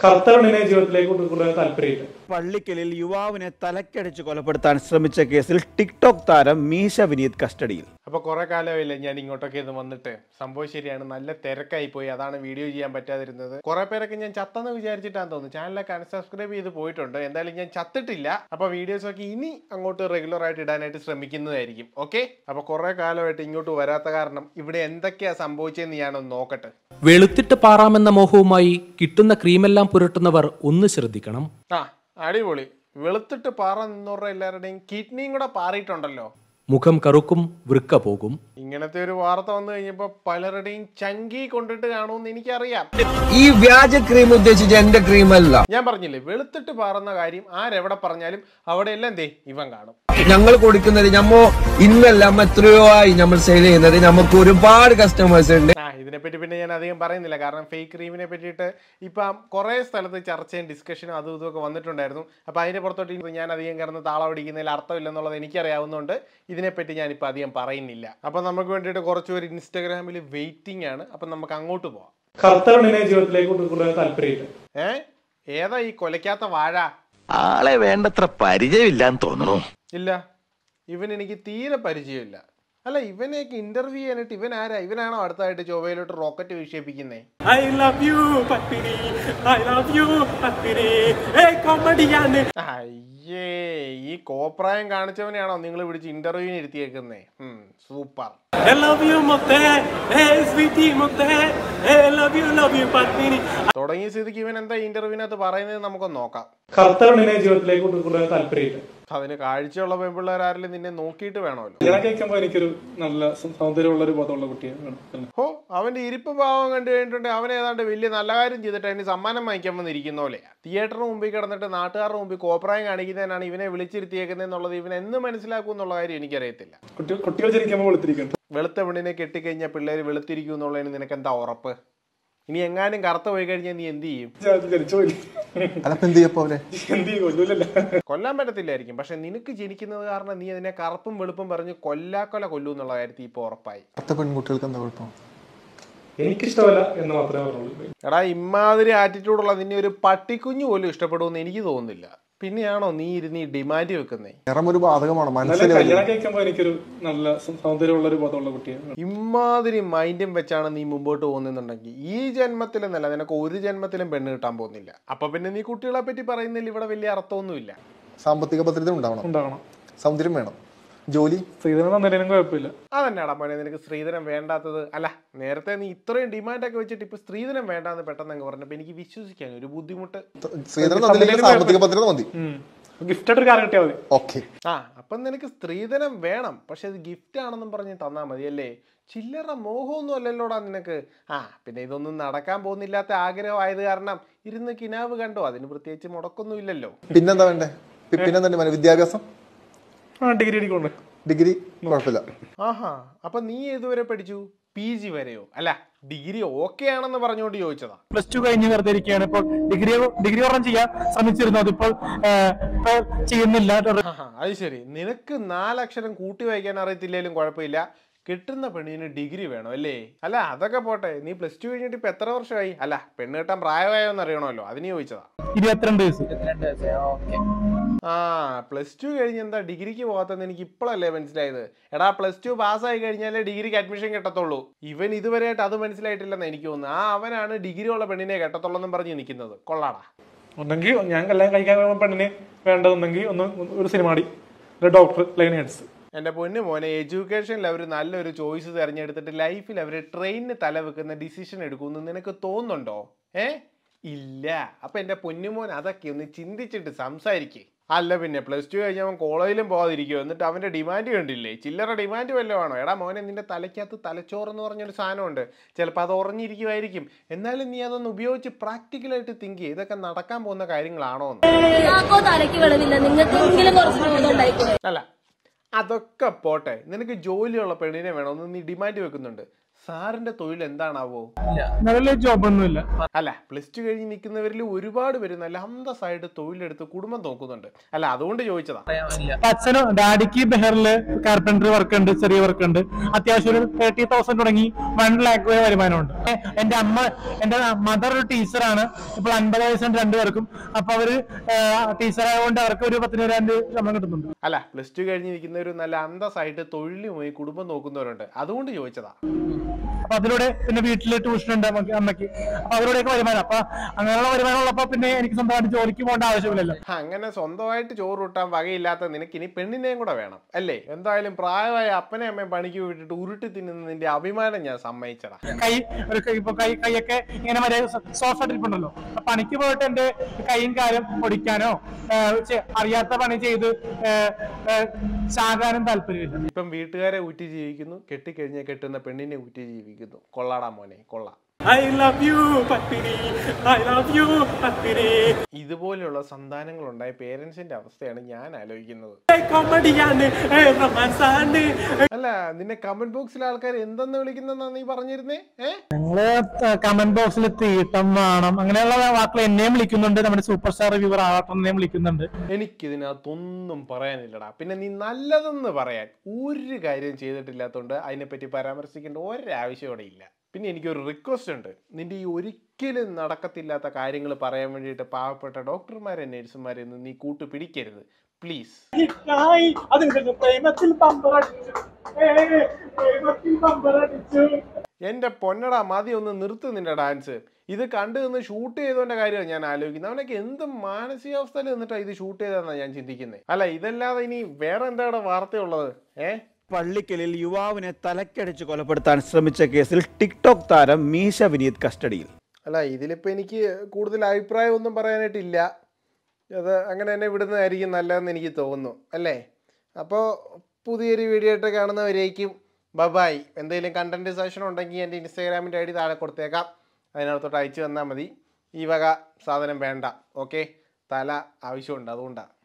കറുത്ത പെണ്ണിനെ ജീവിതത്തിലേക്ക് കൊണ്ടുകൊണ്ടുവരാൻ താല്പര്യമില്ല പള്ളിക്കലിൽ യുവാവിനെ തലക്കടിച്ച് കൊലപ്പെടുത്താൻ ശ്രമിച്ച കേസിൽ ടിക്ടോക്ക് താരം മീശ വിനീത് കസ്റ്റഡിയിൽ അപ്പോൾ കുറേ കാലമായില്ലേ ഞാൻ ഇങ്ങോട്ടൊക്കെ ഇത് വന്നിട്ട് സംഭവം ശരിയാണ് നല്ല തിരക്കായി പോയി അതാണ് വീഡിയോ ചെയ്യാൻ പറ്റാതിരുന്നത് കുറേ പേരൊക്കെ ഞാൻ ചത്തെന്ന് വിചാരിച്ചിട്ടാന്ന് തോന്നുന്നു ചാനലൊക്കെ അൺസബ്സ്ക്രൈബ് ചെയ്ത് പോയിട്ടുണ്ട് എന്തായാലും ഞാൻ ചത്തിട്ടില്ല അപ്പോൾ വീഡിയോസ് ഒക്കെ ഇനി അങ്ങോട്ട് റെഗുലർ ആയിട്ട് ഇടാനായിട്ട് ശ്രമിക്കുന്നതായിരിക്കും ഓക്കെ അപ്പോൾ കുറേ കാലമായിട്ട് ഇങ്ങോട്ട് വരാത്ത കാരണം ഇവിടെ എന്തൊക്കെയാ സംഭവിച്ചതെന്ന് ഞാനൊന്ന് നോക്കട്ടെ വെളുത്തിട്ട് പാറാമെന്ന മോഹവുമായി കിട്ടുന്ന ക്രീമെല്ലാം പുരട്ടുന്നവർ ഒന്ന് ശ്രദ്ധിക്കണം ആ അടിപൊളി വെളുത്തിട്ട് പാറ നിന്നവരുടെ എല്ലാവരുടെയും കിഡ്നിയും കൂടെ പാറിയിട്ടുണ്ടല്ലോ മുഖം കറുക്കും വൃക്ക പോകും ഇങ്ങനത്തെ ഒരു വാർത്ത വന്നു കഴിഞ്ഞപ്പോൾ പലരുടെയും ചങ്കി കൊണ്ടിട്ട് കാണുമെന്ന് എനിക്കറിയാം ഈ വ്യാജ ക്രീം ഉദ്ദേശിച്ച എന്റെ ക്രീം അല്ല ഞാൻ പറഞ്ഞില്ലേ വെളുത്തിട്ട് പാറുന്ന കാര്യം ആരെവിടെ പറഞ്ഞാലും അവിടെ എല്ലാം ദേ ഇവൻ കാണും ഞങ്ങൾ കൊടുക്കുന്നത് ഞമ്മോ ഇന്നല്ല നമ്മ എത്രയോ ആയി നമ്മൾ സെയിൽ ചെയ്യുന്നത് നമുക്ക് ഒരുപാട് കസ്റ്റമേഴ്സ് ഉണ്ട് ആ ഇതിനെപ്പറ്റി പിന്നെ ഞാൻ അധികം പറയുന്നില്ല കാരണം ഫേക്ക് ക്രീമിനെ പറ്റിയിട്ട് ഇപ്പം കുറേ സ്ഥലത്ത് ചർച്ചയും ഡിസ്കഷനും അതും ഇതുമൊക്കെ വന്നിട്ടുണ്ടായിരുന്നു അപ്പോൾ അതിൻ്റെ പുറത്തോട്ട് ഇനി ഞാൻ അധികം കിടന്ന് താളം അടിക്കുന്നതിൽ അർത്ഥമില്ലെന്നുള്ളത് എനിക്കറിയാവുന്നതുകൊണ്ട് ഇതിനെപ്പറ്റി ഞാനിപ്പോൾ അധികം പറയുന്നില്ല അപ്പം നമുക്ക് വേണ്ടിയിട്ട് കുറച്ച് പേര് ഇൻസ്റ്റാഗ്രാമിൽ വെയിറ്റിംഗ് ആണ് അപ്പം നമുക്ക് അങ്ങോട്ട് പോവാം കറുത്ത പെണ്ണിനെ ജീവിതത്തിലേക്ക് കൊണ്ടുകൊണ്ടുവരാൻ താല്പര്യമില്ല ഏ ഏതാ ഈ കൊലയ്ക്കാത്ത വാഴ ആളെ വേണ്ടത്ര പരിചയമില്ലാന്ന് തോന്നുന്നു ഇല്ല ഇവൻ എനിക്ക് തീരെ പരിചയമില്ല അല്ല ഇവനെയൊക്കെ ഇന്റർവ്യൂ ചെയ്യാനായിട്ട് ഇവൻ ആരാ ഇവനാണോ അടുത്തായിട്ട് ചൊവ്വയിലോട്ട് റോക്കറ്റ് വിക്ഷേപിക്കുന്നേ അയ്യേ ഈ കോപ്രായം കാണിച്ചവനെയാണോ നിങ്ങൾ പിടിച്ച് ഇന്റർവ്യൂവിന് ഇരുത്തിയേക്കുന്നേ സൂപ്പർ തുടങ്ങിയ സ്ഥിതിക്ക് ഇവൻ എന്താ ഇന്റർവ്യൂവിനകത്ത് പറയുന്നത് നമുക്കൊന്ന് നോക്കാം കറുത്ത പെണ്ണിനെ ജീവിതത്തിലേക്ക് കൊണ്ടുകൊണ്ടുവരാൻ താല്പര്യമില്ല അതിന് കാഴ്ചയുള്ള പെൺപിള്ളേർ ആരെങ്കിലും നിന്നെ നോക്കിയിട്ട് വേണമല്ലോ ഞാൻ കേൾക്കുമ്പോൾ എനിക്കൊരു നല്ല സൗന്ദര്യമുള്ള ഒരു ബോധമുള്ള കുട്ടിയെ വേണം ഹോ അവന്റെ ഇരിപ്പ് ഭാവം കണ്ടു കഴിഞ്ഞിട്ടുണ്ട് അവൻ ഏതാണ്ട് വലിയ നല്ല കാര്യം ചെയ്തിട്ട് അതിന് സമ്മാനം വാങ്ങിക്കാൻ വന്നിരിക്കുന്ന പോലെ തിയേറ്ററിന് മുമ്പിൽ കിടന്നിട്ട് നാട്ടുകാരുടെ മുമ്പിൽ കോപ്രായം കാണിക്കുന്നതിനാണ് ഇവനെ വിളിച്ചിരുത്തിയേക്കുന്നത് എന്നുള്ളത് ഇവൻ എന്ന് മനസ്സിലാക്കും എന്നുള്ള കാര്യം എനിക്കറിയത്തില്ല കുട്ടി കുട്ടികൾ ജനിക്കുമ്പോൾ വെളുത്തിരിക്കുന്നു വെളുത്ത പെണ്ണിനെ കെട്ടിക്കഴിഞ്ഞാൽ പിള്ളേർ വെളുത്തിരിക്കും എന്നുള്ളതിന് നിനക്ക് എന്താ ഉറപ്പ് ഇനി എങ്ങാനും കറുത്ത പോയി കഴിഞ്ഞാൽ നീ എന്ത് ചെയ്യും ജനിച്ചു പോയി അല്ലപ്പോ എന്ത് ചെയ്യപ്പോ അവരെ എന്ത് ചെയ്യും കൊല്ലൂലല്ല കൊല്ലാൻ പറ്റത്തില്ലായിരിക്കും പക്ഷെ നിനക്ക് ജനിക്കുന്നത് കാരണം നീ അതിനെ കറുപ്പും വെളുപ്പും പറഞ്ഞ് കൊല്ലാക്കൊല കൊല്ലൂ എന്നുള്ള കാര്യത്തിൽ ഇപ്പോൾ ഉറപ്പായി പത്ത് പെൺകുട്ടികൾക്ക് എന്താ കുഴപ്പം എനിക്കിഷ്ടമല്ല എന്ന് മാത്രമേ പറഞ്ഞുള്ളൂ എടാ ഇമാതിരി ആറ്റിറ്റ്യൂഡുള്ള നിന്നെ ഒരു പട്ടിക്കുഞ്ഞു പോലും ഇഷ്ടപ്പെടുമെന്ന് എനിക്ക് തോന്നുന്നില്ല പിന്നെയാണോ നീ ഇരുന്ന് ഈ ഡിമാൻഡ് വെക്കുന്നേ നിറം ഒരു ബാധകമാണ് നല്ല മനസ്സിൽ കല്യാണം കഴിക്കുമ്പോൾ എനിക്കൊരു നല്ല സൗന്ദര്യമുള്ള ഒരു ബോധമുള്ള കുട്ടിയെ വേണം ഇമാതിരി മൈൻഡും വെച്ചാണ് നീ മുമ്പോട്ട് പോകുന്നുണ്ടെങ്കിൽ ഈ ജന്മത്തിലെന്നല്ല നിനക്ക് ഒരു ജന്മത്തിലും പെണ്ണ് കിട്ടാൻ പോകുന്നില്ല അപ്പൊ പിന്നെ നീ കുട്ടികളെ പറ്റി പറയുന്നതിൽ ഇവിടെ വലിയ അർത്ഥമൊന്നുമില്ല സാമ്പത്തിക ഭദ്രത ഉണ്ടാവണം ഉണ്ടാവണം സൗന്ദര്യം വേണം ജോലി സ്ത്രീധനം തന്നതിനും കുഴപ്പമില്ല അതന്നെടാ മോനെ നിനക്ക് സ്ത്രീധനം വേണ്ടാത്തത് അല്ല നേരത്തെ നീ ഇത്രയും ഡിമാൻഡൊക്കെ വെച്ചിട്ട് ഇപ്പൊ സ്ത്രീധനം വേണ്ടാന്ന് പെട്ടെന്ന് അങ്ങ് പറഞ്ഞപ്പോ എനിക്ക് വിശ്വസിക്കാൻ ഒരു ബുദ്ധിമുട്ട് സ്ത്രീധനം തന്നില്ലെങ്കിൽ സാമ്പത്തിക ഭദ്രത മതി ഗിഫ്റ്റ് ആയിട്ട് ഒരു കാര്യം കിട്ടിയാൽ മതി ഓക്കെ ആ അപ്പം നിനക്ക് സ്ത്രീധനം വേണം പക്ഷെ അത് ഗിഫ്റ്റ് ആണെന്നും പറഞ്ഞ് തന്നാ മതി അല്ലേ ചില്ലറ മോഹമൊന്നും അല്ലല്ലോടാ നിനക്ക് ആ പിന്നെ ഇതൊന്നും നടക്കാൻ പോകുന്നില്ലാത്ത ആഗ്രഹമായത് കാരണം ഇരുന്ന് കിനാവ് കണ്ടോ അതിന് പ്രത്യേകിച്ച് മുടക്കൊന്നും ഇല്ലല്ലോ പിന്നെന്താ വേണ്ടേ പി- പിന്നെന്താ വേണ്ടേ? വിദ്യാഭ്യാസം ആ ഡിഗ്രി അടിക്കൊണ്ട് ഡിഗ്രി കുഴപ്പമില്ല ആഹാ അപ്പൊ നീ ഏതുവരെ പഠിച്ചു പി ജി വരെയോ അല്ല ഡിഗ്രി ഓക്കെ ആണെന്ന് പറഞ്ഞുകൊണ്ട് ചോദിച്ചതാ പ്ലസ് ടു കഴിഞ്ഞ് വെറുതെ ഇരിക്കുകയാണ് ഇപ്പോൾ ഡിഗ്രി ഡിഗ്രി ഒരെണ്ണം ചെയ്യാൻ ശ്രമിച്ചിരുന്നു അതിപ്പോൾ ഏഹ്, ഇപ്പോൾ ചെയ്യുന്നില്ല ആഹാ അത് ശരി നിനക്ക് നാലക്ഷരം കൂട്ടി വായിക്കാൻ അറിയത്തില്ലേലും കുഴപ്പമില്ല കിട്ടുന്ന പെണ്ണിന് ഡിഗ്രി വേണം അല്ലേ അല്ല അതൊക്കെ പോട്ടെ നീ പ്ലസ് ടു കഴിഞ്ഞിട്ട് ഇപ്പൊ എത്ര വർഷമായി അല്ല പെണ്ണ് കിട്ടാൻ പ്രായമായോ എന്ന് അറിയണമല്ലോ അതിന് ചോദിച്ചതാ ഇരുപത്തിരണ്ട് വയസ്സ് ആ പ്ലസ് ടു കഴിഞ്ഞ് എന്താ ഡിഗ്രിക്ക് പോകാത്തെന്ന് എനിക്ക് ഇപ്പോഴല്ലേ മനസ്സിലായത് എടാ പ്ലസ് ടു പാസ്സായി കഴിഞ്ഞാലേ ഡിഗ്രിക്ക് അഡ്മിഷൻ കിട്ടത്തുള്ളൂ ഇവൻ ഇതുവരെയായിട്ട് അത് മനസ്സിലായിട്ടില്ലെന്ന് എനിക്ക് തോന്നുന്നു ആ അവനാണ് ഡിഗ്രി ഉള്ള പെണ്ണിനെ കെട്ടത്തുള്ളൂ എന്നും പറഞ്ഞ് നിൽക്കുന്നത് കൊള്ളാടാ ഒന്നെങ്കിൽ ഞാൻ കല്യാണം കഴിക്കാൻ പോകുന്ന പെണ്ണിന് വേണ്ടതെന്നെങ്കിൽ ഒന്ന് ഒരു സിനിമാടി ഡോക്ടർ ലൈൻ ഹെഡ്സ് എൻ്റെ പൊന്നു മോനെ എഡ്യൂക്കേഷനിൽ അവർ നല്ലൊരു ചോയ്സ് തിരഞ്ഞെടുത്തിട്ട് ലൈഫിൽ അവർ ട്രെയിനിന് തല വെക്കുന്ന ഡിസിഷൻ എടുക്കുമെന്ന് നിനക്ക് തോന്നുന്നുണ്ടോ ഏ ഇല്ല അപ്പൊ എൻ്റെ പൊന്നുമോൻ അതൊക്കെ ഒന്ന് ചിന്തിച്ചിട്ട് സംസാരിക്കേ അല്ല പിന്നെ പ്ലസ് ടു കഴിഞ്ഞ് അവൻ കോളേജിലും പോകാതിരിക്കുമോ എന്നിട്ട് അവൻ്റെ ഡിമാൻഡ് കണ്ടില്ലേ ചില്ലറ ഡിമാൻഡ് വല്ലതും ആണോ എടാ മോനെ നിന്റെ തലയ്ക്കകത്ത് തലച്ചോറ് എന്ന് പറഞ്ഞൊരു സാധനമുണ്ട് ചിലപ്പോൾ അത് ഉറഞ്ഞിരിക്കുമായിരിക്കും എന്നാലും നീ അതൊന്ന് ഉപയോഗിച്ച് പ്രാക്ടിക്കലായിട്ട് തിങ്ക് ചെയ്യ് ഇതൊക്കെ നടക്കാൻ പോകുന്ന കാര്യങ്ങളാണോ എന്ന് നിങ്ങൾക്കോ തലയ്ക്ക് വെളിവില്ല നിങ്ങൾക്കെങ്കിലും കുറച്ച് ബോധം ഉണ്ടായിക്കോളെ അല്ല അതൊക്കെ പോട്ടെ നിനക്ക് ജോലിയുള്ള പെണ്ണിനെ വേണമെന്ന് നീ ഡിമാൻഡ് വെക്കുന്നുണ്ട് സാറിന്റെ തൊഴിൽ എന്താണാവോ നിലവിലെ ജോബൊന്നുമില്ല അല്ല പ്ലസ് ടു കഴിഞ്ഞ് നിൽക്കുന്നവരിൽ ഒരുപാട് പേര് നല്ല അന്തസ്സായിട്ട് തൊഴിലെടുത്ത് കുടുംബം നോക്കുന്നുണ്ട് അല്ല അതുകൊണ്ട് ചോദിച്ചതാ അച്ഛനും ഡാഡിക്ക് ബെഹറിൽ കാർപ്പൻട്രി വർക്ക് ഉണ്ട് ചെറിയ വർക്ക് ഉണ്ട് അത്യാവശ്യം ഒരു തേർട്ടി തൗസൻഡ് തുടങ്ങി വൺ ലാക്ക് വരെ വരുമാനമുണ്ട് എ- എന്റെ അമ്മ എന്റെ മദർ ഒരു ടീച്ചറാണ് ഇപ്പോൾ അൻപത് വയസ്സുണ്ട് രണ്ടുപേർക്കും അപ്പൊ അവര് ടീച്ചർ ആയതുകൊണ്ട് അവർക്ക് ഒരു പത്തിനായിരം രൂപ ശമ്പളം കിട്ടുന്നുണ്ട് അല്ല പ്ലസ് ടു കഴിഞ്ഞ് നിൽക്കുന്നവർ നല്ല അന്തസ്സായിട്ട് തൊഴിലുമായി കുടുംബം നോക്കുന്നവരുണ്ട് അതുകൊണ്ട് ചോദിച്ചതാ അപ്പൊ അതിലൂടെ പിന്നെ വീട്ടില് ട്യൂഷൻ ഉണ്ട് അമ്മക്ക് അമ്മയ്ക്ക് അപ്പൊ അവരുടെയൊക്കെ വരുമാനം അപ്പൊ അങ്ങനെയുള്ള വരുമാനം ഉള്ളപ്പോ പിന്നെ എനിക്ക് സ്വന്തമായിട്ട് ജോലിക്ക് പോകേണ്ട ആവശ്യമില്ലല്ലോ അങ്ങനെ സ്വന്തമായിട്ട് ചോറ് കൂട്ടാൻ വകയില്ലാത്ത നിനക്ക് ഇനി പെണ്ണിനെയും കൂടെ വേണം അല്ലേ എന്തായാലും പ്രായമായ അപ്പനെ അമ്മയും പണിക്ക് വിട്ടിട്ട് ഉരുട്ടി തിന്നുന്നതിന്റെ അഭിമാനം ഞാൻ സമ്മതിച്ചടാ കൈ ഒരു കൈ ഇപ്പൊ കൈ കൈയൊക്കെ ഇങ്ങനെ വരെ സോഫ്റ്റ് ആയിട്ടിരിപ്പുണ്ടല്ലോ അപ്പൊ പണിക്ക് പോയിട്ട് എന്റെ കൈയും കാലും പൊടിക്കാനോ ആ, ചെ- അറിയാത്ത പണി ചെയ്ത് ആ, ആ, ചാകാനും താല്പര്യമില്ല ഇപ്പം വീട്ടുകാരെ ഊറ്റി ജീവിക്കുന്നു കെട്ടിക്കഴിഞ്ഞാൽ കെട്ടുന്ന പെണ്ണിനെ ഊറ്റി ജീവിക്കുന്നു കൊള്ളാടാ മോനെ കൊള്ളാം ഐ ലവ് യു പത്തിരി ഐ ലവ് യു പത്തിരി ഇതുപോലെയുള്ള സന്താനങ്ങൾ ഉണ്ടായ പേരൻസിന്റെ അവസ്ഥയാണ് ഞാൻ ആലോചിക്കുന്നത് കോമഡിയാണ് റൊമാൻസാണ് അല്ല നിന്നെ കമന്റ് ബോക്സിൽ ആൾക്കാർ എന്തെന്ന് വിളിക്കുന്നെന്നാ നീ പറഞ്ഞിരുന്നേ ഏ ഞങ്ങള് കമന്റ് ബോക്സിൽ തീട്ടം വേണം അങ്ങനെയുള്ള വാക്കുകൾ എന്നെയും വിളിക്കുന്നുണ്ട് നമ്മുടെ സൂപ്പർ സ്റ്റാർ റിവ്യൂവർ ആവട്ടെന്നെയും വിളിക്കുന്നുണ്ട് എനിക്കിതിനകത്തൊന്നും പറയാനില്ലടാ പിന്നെ നീ നല്ലതെന്ന് പറയാൻ ഒരു കാര്യം ചെയ്തിട്ടില്ലാത്തതുകൊണ്ട് അതിനെപ്പറ്റി പരാമർശിക്കേണ്ട ഒരാവശ്യം ഇവിടെ ഇല്ല പിന്നെ എനിക്കൊരു റിക്വസ്റ്റ് ഉണ്ട് നിന്റെ ഈ ഒരിക്കലും നടക്കത്തില്ലാത്ത കാര്യങ്ങൾ പറയാൻ വേണ്ടിയിട്ട് പാവപ്പെട്ട ഡോക്ടർമാരെ നഴ്സുമാരെ ഒന്നും നീ കൂട്ടു പിടിക്കരുത് പ്ലീസ് പ്രേമത്തിൽ പമ്പറടിച്ചു പ്രേമത്തിൽ പമ്പറടിച്ചു എന്റെ പൊന്നടാ മതി ഒന്ന് നിർത്ത് നിന്റെ ഡാൻസ് ഇത് കണ്ടു നിന്ന് ഷൂട്ട് ചെയ്തവന്റെ കാര്യമാണ് ഞാൻ ആലോചിക്കുന്നത് അവനൊക്കെ എന്ത് മാനസികാവസ്ഥയിൽ നിന്നിട്ടാണ് ഇത് ഷൂട്ട് ചെയ്തതെന്നാണ് ഞാൻ ചിന്തിക്കുന്നത് അല്ല ഇതല്ലാതെ ഇനി വേറെ എന്താ ഇവിടെ വാർത്തയുള്ളത് ഏ പള്ളിക്കലിൽ യുവാവിനെ തലക്കടിച്ച് കൊലപ്പെടുത്താൻ ശ്രമിച്ച കേസിൽ ടിക്ടോക്ക് താരം മീശ വിനീത് കസ്റ്റഡിയിൽ അല്ല ഇതിലിപ്പോൾ എനിക്ക് കൂടുതൽ അഭിപ്രായമൊന്നും പറയാനായിട്ടില്ല അത് അങ്ങനെ തന്നെ വിടുന്നതായിരിക്കും നല്ലതെന്ന് എനിക്ക് തോന്നുന്നു അല്ലേ അപ്പോൾ പുതിയൊരു വീഡിയോ ആയിട്ട് കാണുന്നവരേക്കും ബബായ് എന്തെങ്കിലും കണ്ടന്റ് സെഷൻ ഉണ്ടെങ്കിൽ എൻ്റെ ഇൻസ്റ്റാഗ്രാമിൻ്റെ ഐ ഡി താഴെ കൊടുത്തേക്കാം അതിനകത്തോട്ട് അയച്ചു തന്നാൽ മതി ഈ വക സാധനം വേണ്ട ഓക്കെ തല ആവശ്യമുണ്ട് അതുകൊണ്ടാണ്